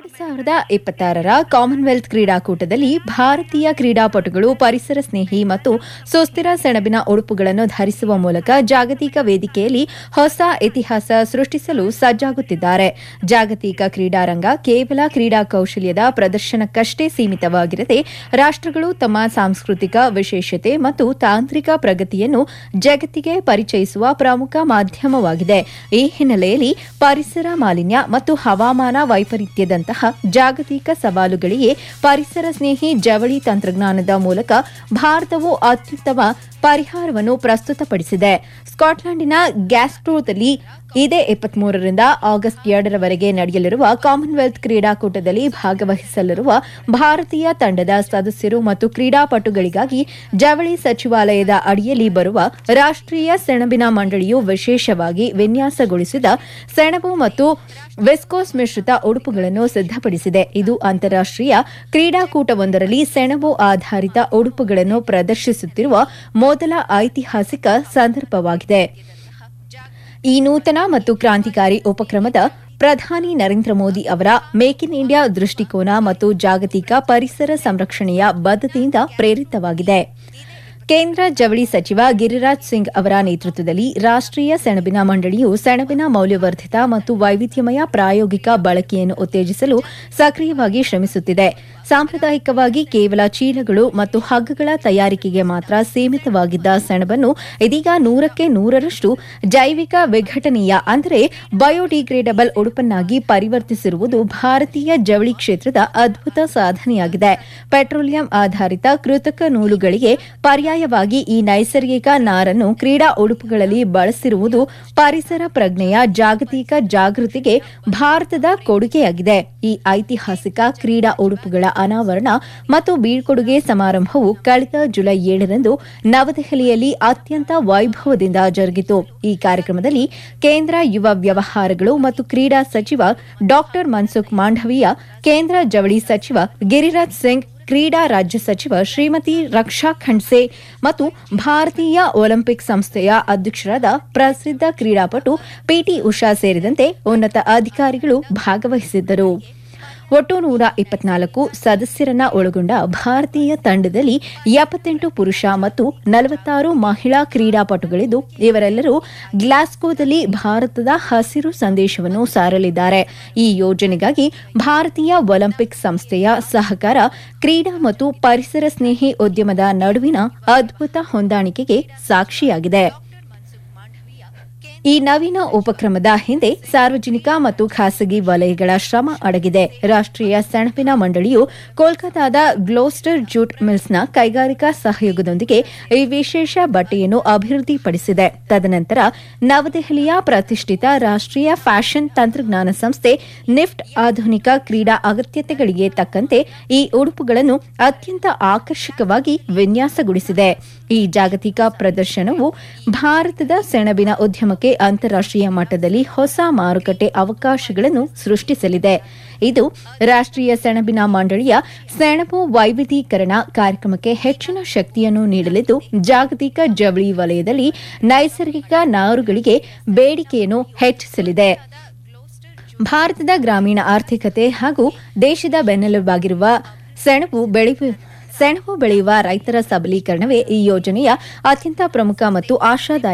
ಎರಡು ಸಾವಿರದ ಇಪ್ಪತ್ತಾರರ ಕಾಮನ್ವೆಲ್ತ್ ಕ್ರೀಡಾಕೂಟದಲ್ಲಿ ಭಾರತೀಯ ಕ್ರೀಡಾಪಟುಗಳು ಪರಿಸರ ಸ್ನೇಹಿ ಮತ್ತು ಸುಸ್ಥಿರ ಸೆಣಬಿನ ಉಡುಪುಗಳನ್ನು ಧರಿಸುವ ಮೂಲಕ ಜಾಗತಿಕ ವೇದಿಕೆಯಲ್ಲಿ ಹೊಸ ಇತಿಹಾಸ ಸೃಷ್ಟಿಸಲು ಸಜ್ಜಾಗುತ್ತಿದ್ದಾರೆ ಜಾಗತಿಕ ಕ್ರೀಡಾರಂಗ ಕೇವಲ ಕ್ರೀಡಾ ಕೌಶಲ್ಯದ ಪ್ರದರ್ಶನಕ್ಕಷ್ಟೇ ಸೀಮಿತವಾಗಿರದೆ ರಾಷ್ಟಗಳು ತಮ್ಮ ಸಾಂಸ್ಕೃತಿಕ ವಿಶೇಷತೆ ಮತ್ತು ತಾಂತ್ರಿಕ ಪ್ರಗತಿಯನ್ನು ಜಗತ್ತಿಗೆ ಪರಿಚಯಿಸುವ ಪ್ರಮುಖ ಮಾಧ್ಯಮವಾಗಿದೆ ಈ ಹಿನ್ನೆಲೆಯಲ್ಲಿ ಪರಿಸರ ಮಾಲಿನ್ಯ ಮತ್ತು ಹವಾಮಾನ ವೈಪರೀತ್ಯದಂತಹ ಜಾಗತಿಕ ಸವಾಲುಗಳಿಗೆ ಪರಿಸರ ಸ್ನೇಹಿ ಜವಳಿ ತಂತ್ರಜ್ಞಾನದ ಮೂಲಕ ಭಾರತವು ಅತ್ಯುತ್ತಮ ಪರಿಹಾರವನ್ನು ಪ್ರಸ್ತುತಪಡಿಸಿದೆ ಸ್ಕಾಟ್ಲೆಂಡಿನ ಗ್ಯಾಸ್ಟ್ರೋದಲ್ಲಿ ಇದೇ ಇಪ್ಪತ್ಮೂರರಿಂದ ಆಗಸ್ಟ್ ಎರಡರವರೆಗೆ ನಡೆಯಲಿರುವ ಕಾಮನ್ವೆಲ್ತ್ ಕ್ರೀಡಾಕೂಟದಲ್ಲಿ ಭಾಗವಹಿಸಲಿರುವ ಭಾರತೀಯ ತಂಡದ ಸದಸ್ಯರು ಮತ್ತು ಕ್ರೀಡಾಪಟುಗಳಿಗಾಗಿ ಜವಳಿ ಸಚಿವಾಲಯದ ಅಡಿಯಲ್ಲಿ ಬರುವ ರಾಷ್ಟೀಯ ಸೆಣಬಿನ ಮಂಡಳಿಯು ವಿಶೇಷವಾಗಿ ವಿನ್ಯಾಸಗೊಳಿಸಿದ ಸೆಣಬು ಮತ್ತು ವಿಸ್ಕೋಸ್ ಮಿಶ್ರಿತ ಉಡುಪುಗಳನ್ನು ಸಿದ್ದಪಡಿಸಿದೆ ಇದು ಅಂತಾರಾಷ್ಟೀಯ ಕ್ರೀಡಾಕೂಟವೊಂದರಲ್ಲಿ ಸೆಣಬು ಆಧಾರಿತ ಉಡುಪುಗಳನ್ನು ಪ್ರದರ್ಶಿಸುತ್ತಿರುವ ಮೊದಲ ಐತಿಹಾಸಿಕ ಸಂದರ್ಭವಾಗಿದೆ ಈ ನೂತನ ಮತ್ತು ಕ್ರಾಂತಿಕಾರಿ ಉಪಕ್ರಮದ ಪ್ರಧಾನಿ ನರೇಂದ್ರ ಮೋದಿ ಅವರ ಮೇಕ್ ಇನ್ ಇಂಡಿಯಾ ದೃಷ್ಟಿಕೋನ ಮತ್ತು ಜಾಗತಿಕ ಪರಿಸರ ಸಂರಕ್ಷಣೆಯ ಬದ್ಧತೆಯಿಂದ ಪ್ರೇರಿತವಾಗಿದೆ ಕೇಂದ್ರ ಜವಳಿ ಸಚಿವ ಗಿರಿರಾಜ್ ಸಿಂಗ್ ಅವರ ನೇತೃತ್ವದಲ್ಲಿ ರಾಷ್ಟೀಯ ಸೆಣಬಿನ ಮಂಡಳಿಯು ಸೆಣಬಿನ ಮೌಲ್ಯವರ್ಧಿತ ಮತ್ತು ವೈವಿಧ್ಯಮಯ ಪ್ರಾಯೋಗಿಕ ಬಳಕೆಯನ್ನು ಉತ್ತೇಜಿಸಲು ಸಕ್ರಿಯವಾಗಿ ಶ್ರಮಿಸುತ್ತಿದೆ ಸಾಂಪ್ರದಾಯಿಕವಾಗಿ ಕೇವಲ ಚೀಲಗಳು ಮತ್ತು ಹಗ್ಗಗಳ ತಯಾರಿಕೆಗೆ ಮಾತ್ರ ಸೀಮಿತವಾಗಿದ್ದ ಸೆಣಬನ್ನು ಇದೀಗ ನೂರಕ್ಕೆ ನೂರರಷ್ಟು ಜೈವಿಕ ವಿಘಟನೀಯ ಅಂದರೆ ಬಯೋಡಿಗ್ರೇಡಬಲ್ ಉಡುಪನ್ನಾಗಿ ಪರಿವರ್ತಿಸಿರುವುದು ಭಾರತೀಯ ಜವಳಿ ಕ್ಷೇತ್ರದ ಅದ್ಭುತ ಸಾಧನೆಯಾಗಿದೆ ಪೆಟ್ರೋಲಿಯಂ ಆಧಾರಿತ ಕೃತಕ ನೂಲುಗಳಿಗೆ ಪರ್ಯಾಯವಾಗಿ ಈ ನೈಸರ್ಗಿಕ ನಾರನ್ನು ಕ್ರೀಡಾ ಉಡುಪುಗಳಲ್ಲಿ ಬಳಸಿರುವುದು ಪರಿಸರ ಪ್ರಜ್ಞೆಯ ಜಾಗತಿಕ ಜಾಗೃತಿಗೆ ಭಾರತದ ಕೊಡುಗೆಯಾಗಿದೆ ಈ ಐತಿಹಾಸಿಕ ಕ್ರೀಡಾ ಉಡುಪುಗಳ ಅನಾವರಣ ಮತ್ತು ಬೀಳ್ಕೊಡುಗೆ ಸಮಾರಂಭವು ಕಳೆದ ಜುಲೈ ಏಳರಂದು ನವದೆಹಲಿಯಲ್ಲಿ ಅತ್ಯಂತ ವೈಭವದಿಂದ ಜರುಗಿತು ಈ ಕಾರ್ಯಕ್ರಮದಲ್ಲಿ ಕೇಂದ್ರ ಯುವ ವ್ಯವಹಾರಗಳು ಮತ್ತು ಕ್ರೀಡಾ ಸಚಿವ ಡಾ ಮನ್ಸುಖ್ ಮಾಂಡವೀಯ ಕೇಂದ್ರ ಜವಳಿ ಸಚಿವ ಗಿರಿರಾಜ್ ಸಿಂಗ್ ಕ್ರೀಡಾ ರಾಜ್ಯ ಸಚಿವ ಶ್ರೀಮತಿ ರಕ್ಷಾ ಖಂಡ್ಸೆ ಮತ್ತು ಭಾರತೀಯ ಒಲಿಂಪಿಕ್ ಸಂಸ್ಥೆಯ ಅಧ್ಯಕ್ಷರಾದ ಪ್ರಸಿದ್ಧ ಕ್ರೀಡಾಪಟು ಪಿಟಿ ಉಷಾ ಸೇರಿದಂತೆ ಉನ್ನತ ಅಧಿಕಾರಿಗಳು ಭಾಗವಹಿಸಿದ್ದರು ಒಟ್ಟು ನೂರ ಇಪ್ಪತ್ನಾಲ್ಕು ಸದಸ್ಯರನ್ನ ಒಳಗೊಂಡ ಭಾರತೀಯ ತಂಡದಲ್ಲಿ ಎಪ್ಪತ್ತೆಂಟು ಪುರುಷ ಮತ್ತು ನಲವತ್ತಾರು ಮಹಿಳಾ ಕ್ರೀಡಾಪಟುಗಳಿದ್ದು ಇವರೆಲ್ಲರೂ ಗ್ಲಾಸ್ಗೋದಲ್ಲಿ ಭಾರತದ ಹಸಿರು ಸಂದೇಶವನ್ನು ಸಾರಲಿದ್ದಾರೆ ಈ ಯೋಜನೆಗಾಗಿ ಭಾರತೀಯ ಒಲಿಂಪಿಕ್ ಸಂಸ್ಥೆಯ ಸಹಕಾರ ಕ್ರೀಡಾ ಮತ್ತು ಪರಿಸರ ಸ್ನೇಹಿ ಉದ್ಯಮದ ನಡುವಿನ ಅದ್ಭುತ ಹೊಂದಾಣಿಕೆಗೆ ಸಾಕ್ಷಿಯಾಗಿದೆ ಈ ನವೀನ ಉಪಕ್ರಮದ ಹಿಂದೆ ಸಾರ್ವಜನಿಕ ಮತ್ತು ಖಾಸಗಿ ವಲಯಗಳ ಶ್ರಮ ಅಡಗಿದೆ ರಾಷ್ಟೀಯ ಸೆಣಬಿನ ಮಂಡಳಿಯು ಕೋಲ್ಕತಾದ ಗ್ಲೋಸ್ಟರ್ ಜೂಟ್ ಮಿಲ್ಸ್ನ ಕೈಗಾರಿಕಾ ಸಹಯೋಗದೊಂದಿಗೆ ಈ ವಿಶೇಷ ಬಟ್ಟೆಯನ್ನು ಅಭಿವೃದ್ಧಿಪಡಿಸಿದೆ ತದನಂತರ ನವದೆಹಲಿಯ ಪ್ರತಿಷ್ಠಿತ ರಾಷ್ಟೀಯ ಫ್ಯಾಷನ್ ತಂತ್ರಜ್ಞಾನ ಸಂಸ್ಥೆ ನಿಫ್ಟ್ ಆಧುನಿಕ ಕ್ರೀಡಾ ಅಗತ್ಯತೆಗಳಿಗೆ ತಕ್ಕಂತೆ ಈ ಉಡುಪುಗಳನ್ನು ಅತ್ಯಂತ ಆಕರ್ಷಕವಾಗಿ ವಿನ್ಯಾಸಗೊಳಿಸಿದೆ ಈ ಜಾಗತಿಕ ಪ್ರದರ್ಶನವು ಭಾರತದ ಸೆಣಬಿನ ಉದ್ಯಮಕ್ಕೆ ಅಂತಾರಾಷ್ಟೀಯ ಮಟ್ಟದಲ್ಲಿ ಹೊಸ ಮಾರುಕಟ್ಟೆ ಅವಕಾಶಗಳನ್ನು ಸೃಷ್ಟಿಸಲಿದೆ ಇದು ರಾಷ್ಟೀಯ ಸೆಣಬಿನ ಮಂಡಳಿಯ ಸೆಣಬು ವೈವಿಧ್ಯೀಕರಣ ಕಾರ್ಯಕ್ರಮಕ್ಕೆ ಹೆಚ್ಚಿನ ಶಕ್ತಿಯನ್ನು ನೀಡಲಿದ್ದು ಜಾಗತಿಕ ಜವಳಿ ವಲಯದಲ್ಲಿ ನೈಸರ್ಗಿಕ ನಾರುಗಳಿಗೆ ಬೇಡಿಕೆಯನ್ನು ಹೆಚ್ಚಿಸಲಿದೆ ಭಾರತದ ಗ್ರಾಮೀಣ ಆರ್ಥಿಕತೆ ಹಾಗೂ ದೇಶದ ಬೆನ್ನೆಲುಬಾಗಿರುವ ಸೆಣಬು ಬೆಳೆಯುವ ಸೆಣಬು ಬೆಳೆಯುವ ರೈತರ ಸಬಲೀಕರಣವೇ ಈ ಯೋಜನೆಯ ಅತ್ಯಂತ ಪ್ರಮುಖ ಮತ್ತು ಆಶಾದಾಯಕ